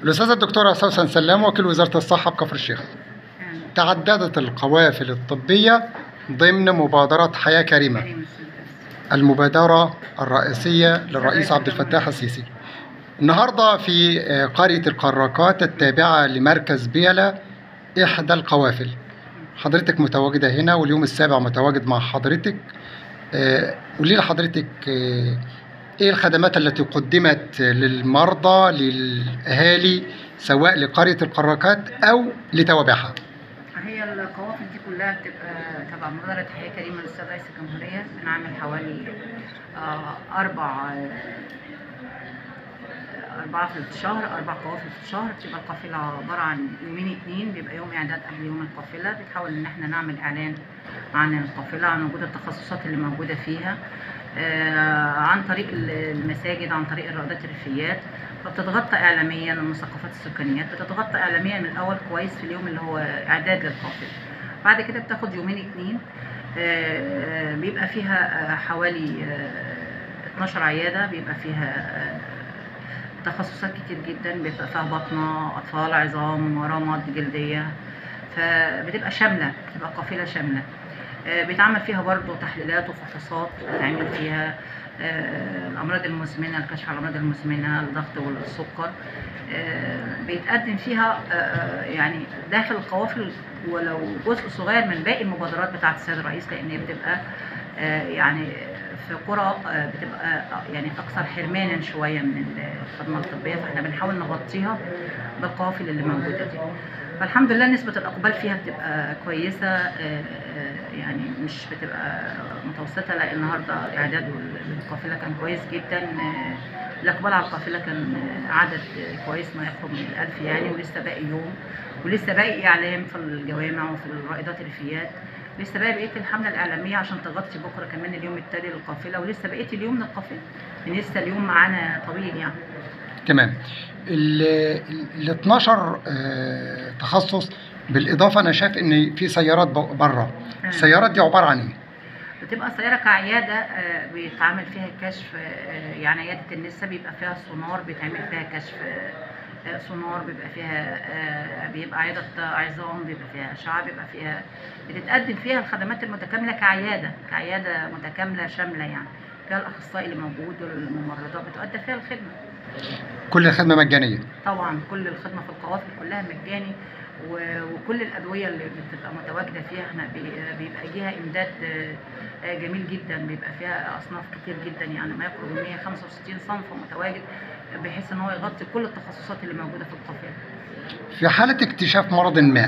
الأستاذة الدكتورة سوسن سلام وكيل وزارة الصحة بكفر الشيخ يعني تعددت القوافل الطبية ضمن مبادرة حياة كريمة كريم السلطان. المبادرة الرئيسية للرئيس عبد الفتاح السيسي النهاردة في آه، قرية القراقات التابعة لمركز بيلا إحدى القوافل حضرتك متواجدة هنا واليوم السابع متواجد مع حضرتك آه، قولي لحضرتك آه، إيه الخدمات التي قدمت للمرضى للأهالي سواء لقرية القراقات أو لتوابعها هي القوافل دي كلها بتبقى تبع مبادرة حياة كريمة للسيد رئيس الجمهورية بنعمل حوالي آه، أربع آه، أربعة في الشهر أربع قوافل في الشهر بتبقى القافلة عبارة عن يومين اتنين بيبقى يوم إعداد قبل يوم القافلة بنحاول إن احنا نعمل إعلان عن القافلة عن وجود التخصصات اللي موجودة فيها آه، عن طريق المساجد عن طريق الرائدات الريفيات فبتتغطى اعلاميا المثقفات السكانيات بتتغطى اعلاميا من الاول كويس في اليوم اللي هو اعداد للقافله بعد كده بتاخد يومين اتنين آه، بيبقى فيها آه، حوالي آه، 12 عياده بيبقى فيها آه، تخصصات كتير جدا بيبقى فيها بطنه اطفال عظام رمد جلديه فبتبقى شامله بتبقى قافله شامله آه، بيتعمل فيها برضه تحليلات وفحوصات بتعمل فيها آه، الامراض المزمنه الكشف على الامراض المزمنه الضغط والسكر آه، بيتقدم فيها آه، آه، يعني داخل القوافل ولو جزء صغير من باقي المبادرات بتاعه السيد الرئيس لان هي بتبقى آه، يعني في قرى آه، بتبقى آه، يعني اكثر حرمانا شويه من الخدمه الطبيه فاحنا بنحاول نغطيها بالقوافل اللي موجوده دي فالحمد لله نسبة الإقبال فيها بتبقى كويسة آه، آه، يعني مش بتبقى متوسطة لا النهاردة إعداد القافلة كان كويس جدا آه، الإقبال على القافلة كان آه، عدد آه، كويس ما يقرب من الألف يعني ولسه باقي يوم ولسه باقي إعلام في الجوامع وفي الرائدات الريفيات لسه باقي بقيه الحملة الإعلامية عشان تغطي بكرة كمان اليوم التالي للقافلة ولسه بقية اليوم من القافلة يعني لسه اليوم معانا طويل يعني تمام ال ال 12 آه، تخصص بالاضافه انا شايف ان في سيارات ب- بره السيارات دي عباره عن ايه بتبقى السيارة كعيادة آه، بيتعمل فيها كشف آه، يعني عيادة النساء بيبقى فيها سونار بيتعمل فيها كشف آه، آه، سونار بيبقى فيها آه، بيبقى عيادة عظام بيبقى فيها أشعة بيبقى فيها بتتقدم فيها الخدمات المتكاملة كعيادة كعيادة متكاملة شاملة يعني فيها الأخصائي اللي موجود والممرضات بتؤدى فيها الخدمة كل الخدمه مجانيه طبعا كل الخدمه في القوافل كلها مجاني و- وكل الادويه اللي بتبقى متواجده فيها احنا بي- بيبقى ليها امداد آه، آه، جميل جدا بيبقى فيها اصناف كتير جدا يعني ما يقرب من 165 صنف متواجد بحيث ان هو يغطي كل التخصصات اللي موجوده في القافله في حاله اكتشاف مرض ما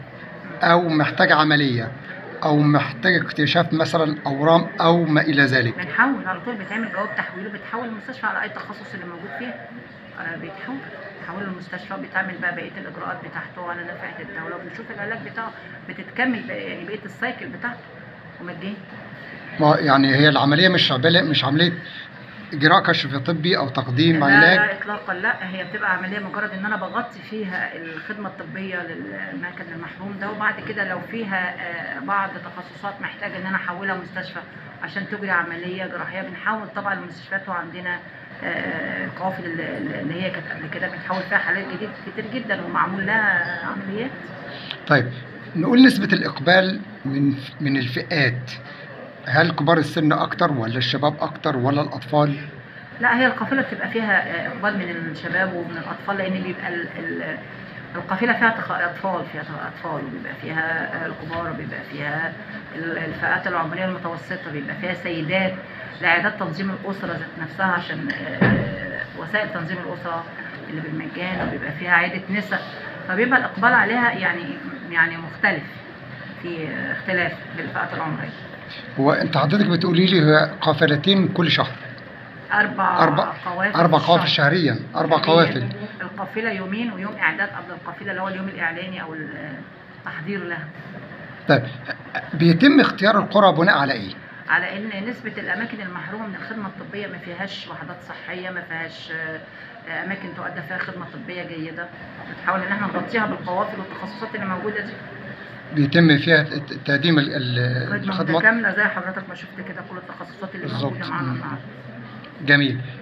او محتاج عمليه او محتاج اكتشاف مثلا اورام او ما الى ذلك بنحول على طول بيتعمل جواب تحويل وبتحول المستشفى على اي تخصص اللي موجود فيها آه، بيتحول بيتحول المستشفى بيتعمل بقى بقيه الاجراءات بتاعته على نفعه الدوله وبنشوف العلاج بتاعه بتتكمل بقى يعني بقيه السايكل بتاعته ومجاني ما- يعني هي العمليه مش عمليه مش عمليه اجراء كشف طبي او تقديم لا علاج لا اطلاقا لا هي بتبقى عمليه مجرد ان انا بغطي فيها الخدمه الطبيه للمكن المحروم ده وبعد كده لو فيها آه، بعض تخصصات محتاجه ان انا احولها مستشفى عشان تجري عمليه جراحيه بنحاول طبعا المستشفيات وعندنا آه، القوافل اللي اللي هي كانت قبل كده بنحاول فيها حالات جديد كتير جدا ومعمول لها عمليات طيب نقول نسبه الاقبال من من الفئات هل كبار السن اكتر ولا الشباب اكتر ولا الاطفال لا هي القافله بتبقى فيها آه، اقبال من الشباب ومن الاطفال لان بيبقى ال- ال- القافله فيها تخ- اطفال فيها تخ- اطفال وبيبقى فيها آه، الكبار وبيبقى فيها ال- الفئات العمريه المتوسطه بيبقى فيها سيدات لعيادات تنظيم الاسره ذات نفسها عشان آه، وسائل تنظيم الاسره اللي بالمجان وبيبقى فيها عياده نساء فبيبقى الاقبال عليها يعني يعني مختلف في اختلاف بالفئات العمريه هو انت حضرتك بتقولي لي هي قافلتين كل شهر اربع اربع قوافل اربع في قوافل الشهر. شهريا اربع هي قوافل القافله يومين ويوم اعداد قبل القافله اللي هو اليوم الاعلاني او التحضير لها طيب بيتم اختيار القرى بناء على ايه على ان نسبه الاماكن المحرومه من الخدمه الطبيه ما فيهاش وحدات صحيه ما فيهاش آه، اماكن تؤدى فيها خدمه طبيه جيده بنحاول ان احنا نغطيها بالقوافل والتخصصات اللي موجوده دي بيتم فيها ت- تقديم ال- ال- خدمه الخدمات متكامله زي حضرتك ما شفت كده كل التخصصات اللي بالظبط. موجوده معانا مم. النهارده جميل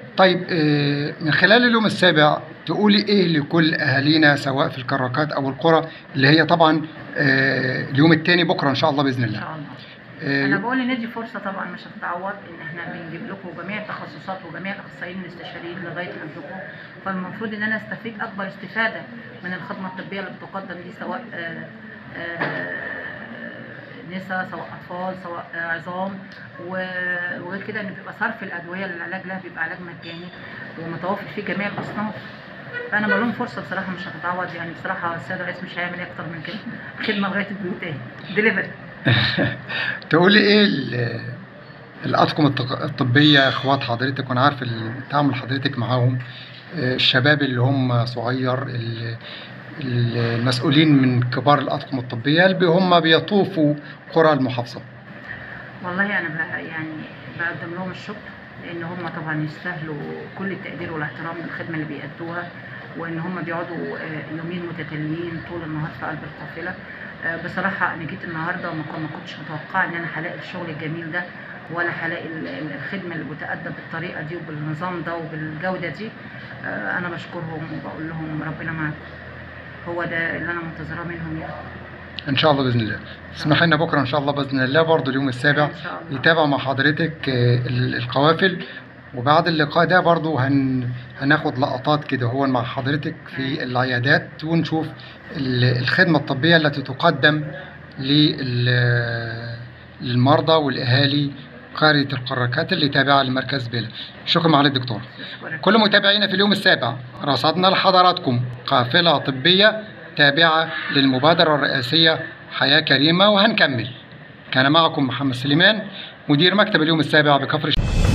طيب آه، من خلال اليوم السابع تقولي ايه لكل اهالينا سواء في الكراكات او القرى اللي هي طبعا آه، اليوم الثاني بكره ان شاء الله باذن ان الله شاء الله انا آه، بقول ان دي فرصه طبعا مش هتتعوض ان احنا بنجيب لكم جميع التخصصات وجميع الاخصائيين الاستشاريين لغايه عندكم فالمفروض ان انا استفيد اكبر استفاده من الخدمه الطبيه اللي بتقدم دي سواء آه، آه، نساء سواء اطفال سواء آه، عظام و- وغير كده ان بيبقى صرف الادويه للعلاج لها بيبقى علاج مجاني ومتوفر فيه جميع الاصناف فانا بقول لهم فرصه بصراحه مش هتتعوض يعني بصراحه السيد الرئيس مش هيعمل ايه اكتر من كده خدمه لغايه البيوت اهي ديليفري تقولي ايه ال- الاطقم الطق- الطبيه اخوات حضرتك وانا عارف ال- تعامل حضرتك معاهم آه، الشباب اللي هم صغير ال- ال- المسؤولين من كبار الاطقم الطبيه اللي هم بيطوفوا قرى المحافظه والله انا بقى يعني بقدم لهم الشكر لان هم طبعا يستاهلوا كل التقدير والاحترام للخدمه اللي بيأدوها وان هم بيقعدوا آه، يومين متتاليين طول النهار في قلب القافله آه، بصراحه انا جيت النهارده وما كن- ما كنتش متوقعه ان انا هلاقي الشغل الجميل ده ولا هلاقي ال- ال- الخدمه اللي بتأدى بالطريقه دي وبالنظام ده وبالجوده دي آه، انا بشكرهم وبقول لهم ربنا معاكم هو ده اللي انا منتظراه منهم يعني ان شاء الله باذن الله اسمح لنا بكره ان شاء الله باذن الله برضه اليوم السابع ان شاء الله يتابع مع حضرتك آه، ال- القوافل وبعد اللقاء ده برضه هن هناخد لقطات كده هو مع حضرتك في العيادات ونشوف ال- الخدمة الطبية التي تقدم لل- للمرضى والأهالي قرية القراكات اللي تابعة لمركز بيلا شكرا معالي الدكتور أشكرك. كل متابعينا في اليوم السابع رصدنا لحضراتكم قافلة طبية تابعة للمبادرة الرئاسية حياة كريمة وهنكمل كان معكم محمد سليمان مدير مكتب اليوم السابع بكفر الش-